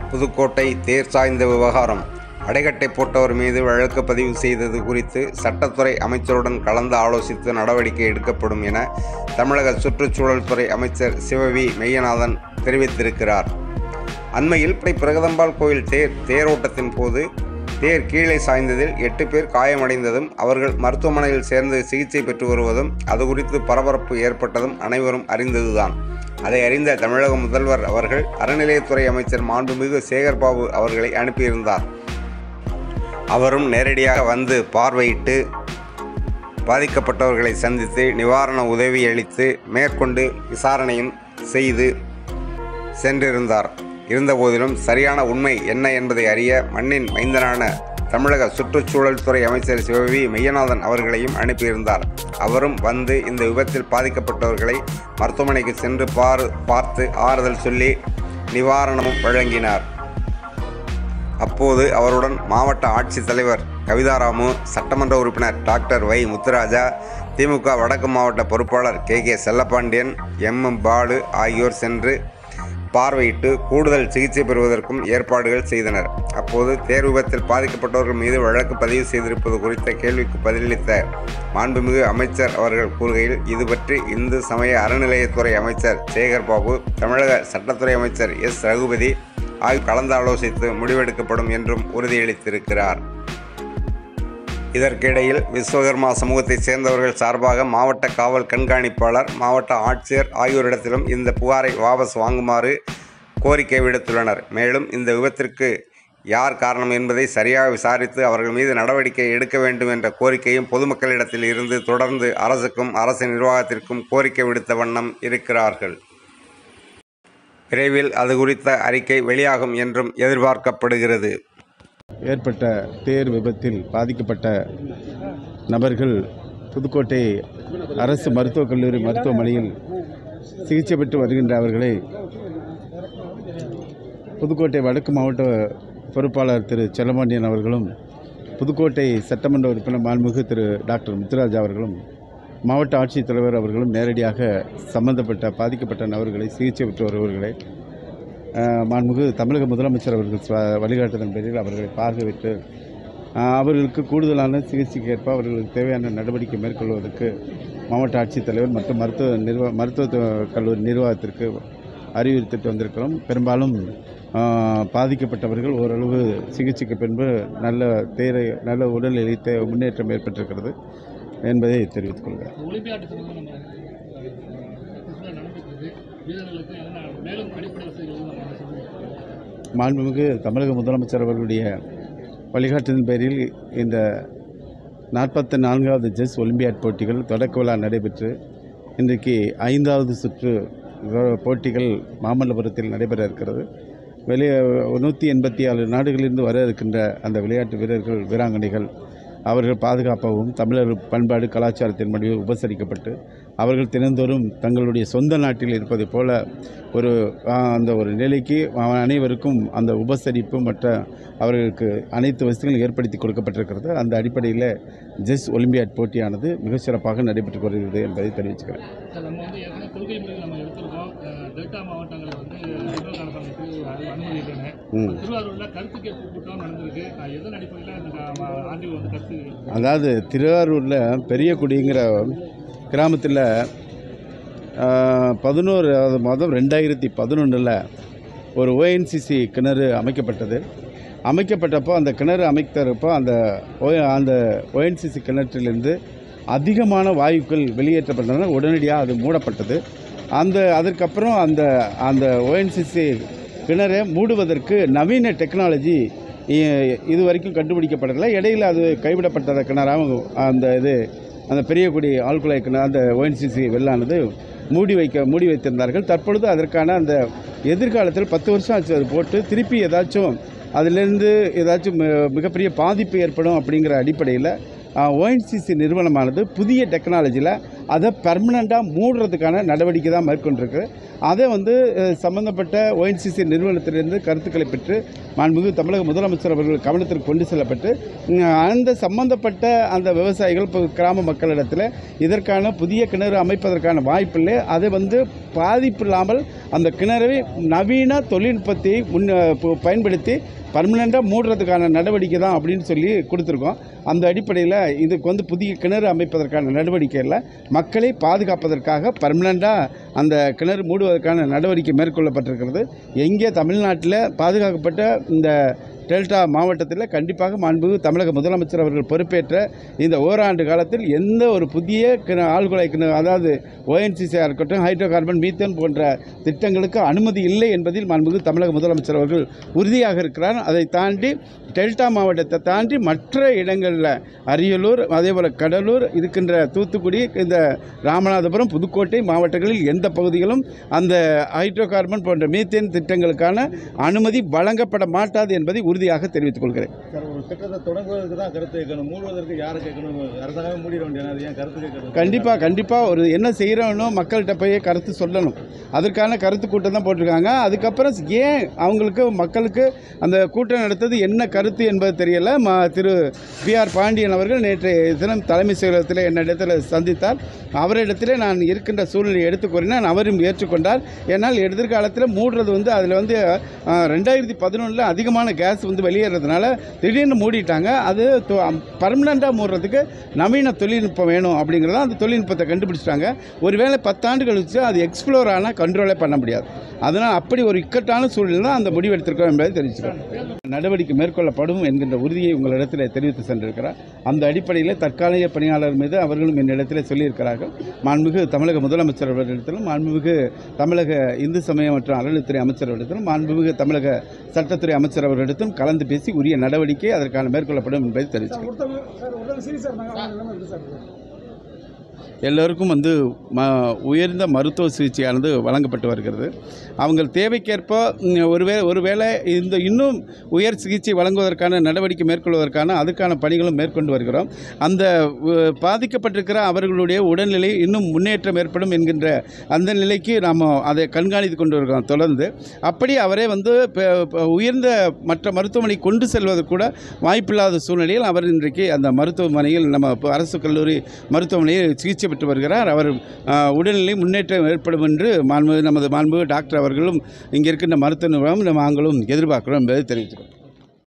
புதுக்கோட்டை தேர் சாய்ந்த விவகாரம் அடைகட்டை போட்டவர் மீது வழக்கு பதிவு செய்தது குறித்து சட்டத்துறை அமைச்சருடன் கலந்து ஆலோசித்து நடவடிக்கை எடுக்கப்படும் என தமிழக சுற்றுச்சூழல் துறை அமைச்சர் சிவவி மெய்யநாதன் தெரிவித்திருக்கிறார் அண்மையில் படை பிரகதம்பாள் கோயில் தேர் தேரோட்டத்தின் போது தேர் கீழே சாய்ந்ததில் எட்டு பேர் காயமடைந்ததும் அவர்கள் மருத்துவமனையில் சேர்ந்து சிகிச்சை பெற்று வருவதும் அது குறித்து பரபரப்பு ஏற்பட்டதும் அனைவரும் அறிந்ததுதான் அதை அறிந்த தமிழக முதல்வர் அவர்கள் அறநிலையத்துறை அமைச்சர் மாண்புமிகு சேகர்பாபு அவர்களை அனுப்பியிருந்தார் அவரும் நேரடியாக வந்து பார்வையிட்டு பாதிக்கப்பட்டவர்களை சந்தித்து நிவாரண உதவி அளித்து மேற்கொண்டு விசாரணையும் செய்து சென்றிருந்தார் இருந்தபோதிலும் சரியான உண்மை என்ன என்பதை அறிய மண்ணின் மைந்தனான தமிழக சுற்றுச்சூழல் துறை அமைச்சர் சிவவி மெய்யநாதன் அவர்களையும் அனுப்பியிருந்தார் அவரும் வந்து இந்த விபத்தில் பாதிக்கப்பட்டவர்களை மருத்துவமனைக்கு சென்று பார் பார்த்து ஆறுதல் சொல்லி நிவாரணமும் வழங்கினார் அப்போது அவருடன் மாவட்ட ஆட்சித்தலைவர் கவிதாராமு சட்டமன்ற உறுப்பினர் டாக்டர் வை முத்துராஜா திமுக வடக்கு மாவட்ட பொறுப்பாளர் K K Chellapandian M M Balu ஆகியோர் சென்று பார்வையிட்டு கூடுதல் சிகிச்சை பெறுவதற்கும் ஏற்பாடுகள் செய்தனர் அப்போது தேர் விபத்தில் பாதிக்கப்பட்டவர்கள் மீது வழக்கு பதிவு செய்திருப்பது குறித்த கேள்விக்கு பதிலளித்த மாண்புமிகு அமைச்சர் அவர்கள் கூறுகையில் இது பற்றி இந்து சமய அறநிலையத்துறை அமைச்சர் சேகர் பாபு தமிழக சட்டத்துறை அமைச்சர் எஸ் ரகுபதி ஆகியோர் கலந்து ஆலோசித்து முடிவெடுக்கப்படும் என்றும் உறுதியளித்திருக்கிறார் இதற்கிடையில் விஸ்வகர்மா சமூகத்தைச் சேர்ந்தவர்கள் சார்பாக மாவட்ட காவல் கண்காணிப்பாளர் மாவட்ட ஆட்சியர் ஆகியோரிடத்திலும் இந்த புகாரை வாபஸ் வாங்குமாறு கோரிக்கை விடுத்துள்ளனர் மேலும் இந்த விபத்திற்கு யார் காரணம் என்பதை சரியாக விசாரித்து அவர்கள் மீது நடவடிக்கை எடுக்க வேண்டும் என்ற கோரிக்கையும் பொதுமக்களிடத்தில் இருந்து தொடர்ந்து அரசுக்கும் அரசு நிர்வாகத்திற்கும் கோரிக்கை விடுத்த வண்ணம் இருக்கிறார்கள் விரைவில் அது குறித்த அறிக்கை வெளியாகும் என்றும் எதிர்பார்க்கப்படுகிறது ஏற்பட்ட தேர் விபத்தில் பாதிக்கப்பட்ட நபர்கள் புதுக்கோட்டை அரசு மருத்துவக் கல்லூரி மருத்துவமனையில் சிகிச்சை பெற்று வருகின்ற அவர்களை புதுக்கோட்டை வடக்கு மாவட்ட பொறுப்பாளர் திரு செல்லமாண்டியன் அவர்களும் புதுக்கோட்டை சட்டமன்ற உறுப்பினர் மாண்புமிகு திரு டாக்டர் முத்துராஜ் அவர்களும் மாவட்ட ஆட்சித்தலைவர் அவர்களும் நேரடியாக சம்பந்தப்பட்ட பாதிக்கப்பட்ட நபர்களை சிகிச்சை பெற்று வருபவர்களை அஹ், மாண்புமிகு தமிழக முதலமைச்சர் அவர்கள் ச- வழிகாட்டுதல் பேரில் அவர்களை பார்வையிட்டு அஹ், அவர்களுக்கு கூடுதலான சிகிச்சைக்கு ஏற்ப அவர்களுக்கு தேவையான நடவடிக்கை மேற்கொள்வதற்கு மாவட்ட ஆட்சித்தலைவர் மற்றும் மருத்துவ நிர்வா மருத்துவ த- கல்லூரி நிர்வாகத்திற்கு அறிவுறுத்திட்டு வந்திருக்கிறோம் பெரும்பாலும் அஹ், பாதிக்கப்பட்டவர்கள் ஓரளவு சிகிச்சைக்கு பின்பு நல்ல தேரை நல்ல உடல்நிலை தே முன்னேற்றம் ஏற்பட்டிருக்கிறது என்பதை தெரிவித்துக் கொள்கிறேன் ஒலிம்பியாட்டு சம்பந்தமாக நம்ம நடந்துக்கிறது வீரர்களுக்கு என்ன மேலும் அடிப்படை வசதிகள் நம்ம செய்யணும். மாண்புமிகு தமிழக முதலமைச்சர் அவர்களுடைய வழிகாட்டுதலின் பேரில் இந்த நாற்பத்தி நான்காவது செஸ் ஒலிம்பியாட் போட்டிகள் தொடக்க விழா நடைபெற்று இன்றைக்கு ஐந்தாவது சுற்று வ- போட்டிகள் மாமல்லபுரத்தில் நடைபெற இருக்கிறது வெளியே நூற்றி எண்பத்தி ஆறு நாடுகளிலிருந்து வர இருக்கின்ற அந்த விளையாட்டு வீரர்கள் வீராங்கனைகள் அவர்கள் பாதுகாப்பாகவும் தமிழர் பண்பாடு கலாச்சாரத்தின் படி உபசரிக்கப்பட்டு அவர்கள் தினந்தோறும் தங்களுடைய சொந்த நாட்டில் இருப்பதைப் போல ஒரு ஆ, அந்த ஒரு நிலைக்கு அவ- அனைவருக்கும் அந்த உபசரிப்பு மற்ற அவர்களுக்கு அனைத்து வசதிகளும் ஏற்படுத்தி கொடுக்கப்பட்டிருக்கிறது அந்த அடிப்படையில் ஜெஸ் ஒலிம்பியாட் போட்டியானது மிகச் சிறப்பாக நடைபெற்று வருகிறது என்பதை தெரிவிச்சுக்கிறேன் சார் நம்ம வந்து ஏற்கனவே கொள்கை முறையில் நம்ம எடுத்திருக்கோம் அஹ், டெல்டா மாவட்டங்களை வந்து சுற்றுலா கலப்பமைக்கு அனுமதிக்கிறேன் ம் திருவாரூரில் கருத்து கேட்பு கூட்டம் நடந்திருக்கு அஹ், எதன் அடிப்படையில் இந்த க- ஆண்டில் வந்து கருத்து அதாவது திருவாரூரில் பெரியகுடிங்கிற கிராமத்தில் பதினோராவது மாதம் ரெண்டாயிரத்தி பதினொன்றில் ஒரு ஓஎன்சிசி கிணறு அமைக்கப்பட்டது அமைக்கப்பட்டப்போ அந்த கிணறு அமைக்கிறப்போ அந்த O- அந்த ஓஎன்சிசி கிணற்றிலிருந்து அதிகமான வாயுக்கள் வெளியேற்றப்பட்டன உடனடியாக அது மூடப்பட்டது அந்த அதற்கப்புறம் அந்த அந்த ஓஎன்சிசி கிணறை மூடுவதற்கு நவீன டெக்னாலஜி இ- இது வரைக்கும் கண்டுபிடிக்கப்படலை இடையில் அது கைவிடப்பட்டத கிணறாகவும் அந்த இது அந்த பெரியகுடி ஆழ்குழாய் கிணறு அந்த ஓஎன்சிசி வெள்ளானது மூடி வைக்க மூடி வைத்திருந்தார்கள் தற்பொழுது அதற்கான அந்த எதிர்காலத்தில் பத்து வருஷம் ஆச்சு அது போட்டு திருப்பி ஏதாச்சும் அதிலிருந்து ஏதாச்சும் மி- மிகப்பெரிய பாதிப்பு ஏற்படும் அப்படிங்கிற அடிப்படையில் ஓஎன்சிசி நிறுவனமானது புதிய டெக்னாலஜியில் அதை பர்மனெண்ட்டாக மூடுறதுக்கான நடவடிக்கை தான் மேற்கொண்டிருக்கு அதை வந்து அஹ், சம்பந்தப்பட்ட ஒஎன்சிசி நிறுவனத்திலிருந்து கருத்துக்களை பெற்று மாண்புமிகு தமிழக முதலமைச்சர் அவர்கள் கவனத்திற்கு கொண்டு செல்லப்பட்டு உம், அந்த சம்பந்தப்பட்ட அந்த விவசாயிகள் இப்போ கிராம மக்களிடத்தில் இதற்கான புதிய கிணறு அமைப்பதற்கான வாய்ப்பில்லை அதை வந்து பாதிப்பு இல்லாமல் அந்த கிணறை நவீன தொழில்நுட்பத்தை முன் ப- பயன்படுத்தி பர்மனெண்ட்டாக மூடுறதுக்கான நடவடிக்கை தான் அப்படின்னு சொல்லி கொடுத்துருக்கோம் அந்த அடிப்படையில் இதுக்கு வந்து புதிய கிணறு அமைப்பதற்கான நடவடிக்கையில் மக்களை பாதுகாப்பதற்காக பர்மனெண்ட்டாக அந்த கிணறு மூடுவதற்கான நடவடிக்கை மேற்கொள்ளப்பட்டிருக்கிறது எங்கே தமிழ்நாட்டில் பாதுகாக்கப்பட்ட இந்த டெல்டா மாவட்டத்தில் கண்டிப்பாக மாண்புமிகு தமிழக முதலமைச்சர் அவர்கள் பொறுப்பேற்ற இந்த ஓராண்டு காலத்தில் எந்த ஒரு புதிய கிண ஆழ்குழாய் கிணறு அதாவது ஓஎன்சிசியாக இருக்கட்டும் ஹைட்ரோ கார்பன் மீத்தேன் போன்ற திட்டங்களுக்கு அனுமதி இல்லை என்பதில் மாண்புமிகு தமிழக முதலமைச்சர் அவர்கள் உறுதியாக இருக்கிறார் அதை தாண்டி டெல்டா மாவட்டத்தை தாண்டி மற்ற இடங்களில் அரியலூர் அதேபோல் கடலூர் இருக்கின்ற தூத்துக்குடி இந்த ராமநாதபுரம் புதுக்கோட்டை மாவட்டங்களில் எந்த பகுதிகளும் அந்த ஹைட்ரோ கார்பன் போன்ற மீத்தேன் திட்டங்களுக்கான அனுமதி வழங்கப்பட மாட்டாது என்பதை உறுதியாக தெரிவித்துக் கொள்கிறேன் சார் ஒரு திட்டத்தை தொடங்குவதற்கு தான் கருத்து கேட்கணும் மூடுவதற்கு யாரை கேட்கணும் அரசாங்கமே மூடிட வேண்டியது அது ஏன் கருத்து கேட்கணும் கண்டிப்பாக கண்டிப்பாக ஒரு என்ன செய்கிறோனோ மக்கள்கிட்ட போய் கருத்து சொல்லணும் அதற்கான கருத்து கூட்டம் தான் போட்டிருக்காங்க அதுக்கப்புறம் ஏன் அவங்களுக்கு மக்களுக்கு அந்த கூட்டம் நடத்தது என்ன கருத்து என்பது தெரியல ம திரு பி ஆர் பாண்டியன் அவர்கள் நேற்று தினம் தலைமை செயலகத்தில் என்னிடத்தில் சந்தித்தார் அவரிடத்திலே நான் இருக்கின்ற சூழ்நிலையை எடுத்து கூறினேன் அவரும் ஏற்றுக்கொண்டார் ஏன்னால் எதிர்காலத்தில் மூடுறது வந்து அதில் வந்து அஹ், ரெண்டாயிரத்தி பதினொன்றில் அதிகமான கேஸ் வந்து வெளியேறதுனால திடீர்னு மூடிட்டாங்க அது பர்மனெண்ட்டாக மூடுறதுக்கு நவீன தொழில்நுட்பம் வேணும் அப்படிங்கிறத அந்த தொழில்நுட்பத்தை கண்டுபிடிச்சிட்டாங்க ஒருவேளை பத்தாண்டு கழிச்சு அது எக்ஸ்ப்ளோர் ஆனால் கண்ட்ரோலே பண்ண முடியாது அதனால் அப்படி ஒரு இக்கட்டான சூழ்நிலை தான் அந்த முடிவு எடுத்திருக்கோம் என்பதை தெரிவிச்சுக்கிறோம் நடவடிக்கை மேற்கொள்ளப்படும் என்கின்ற உறுதியை உங்களிடத்தில் தெரிவித்து சென்றிருக்கிறார் அந்த அடிப்படையில் தற்காலிக பணியாளர் மீது அவர்களும் என்னிடத்தில் சொல்லியிருக்கிறார்கள் மாண்புமிகு தமிழக முதலமைச்சர் அவர்களிடத்திலும் மாண்புமிகு தமிழக இந்து சமய மற்றும் அறநிலைத்துறை அமைச்சர் அவர்களிடத்திலும் மாண்புமிகு தமிழக சட்டத்துறை அமைச்சர் அவர்களிடத்திலும் கலந்து பேசி உரிய நடவடிக்கை அதற்கான மேற்கொள்ளப்படும் என்பதை தெரிவிச்சுக்கிறேன் எல்லோருக்கும் வந்து ம உயர்ந்த மருத்துவ சிகிச்சையானது வழங்கப்பட்டு வருகிறது அவங்க தேவைக்கேற்ப ம், ஒருவேளை ஒருவேளை இந்த இன்னும் உயர் சிகிச்சை வழங்குவதற்கான நடவடிக்கை மேற்கொள்வதற்கான அதுக்கான பணிகளும் மேற்கொண்டு வருகிறோம் அந்த அஹ், பாதிக்கப்பட்டிருக்கிற அவர்களுடைய உடல்நிலை இன்னும் முன்னேற்றம் ஏற்படும் என்கின்ற அந்த நிலைக்கு நாம் அதை கண்காணித்து கொண்டு வருகிறோம் தொடர்ந்து அப்படி அவரை வந்து ப- ப- உயர்ந்த மற்ற மருத்துவமனை கொண்டு செல்வதற்கு கூட வாய்ப்பில்லாத சூழ்நிலையில் அவர் இன்றைக்கு அந்த மருத்துவமனையில் நம்ம இப்போ அரசு கல்லூரி மருத்துவமனையில் சிகிச்சை பெற்று வருகிறார் அவர் ஆஹ், உடல்நிலை முன்னேற்றம் ஏற்படும் என்று மாண்பு நமது மாண்பு டாக்டர் அவர்களும் இங்கே இருக்கின்ற மருத்துவ நிறுவனம் நாங்களும் எதிர்பார்க்கிறோம் என்பதை தெரிவித்துக்கிறோம்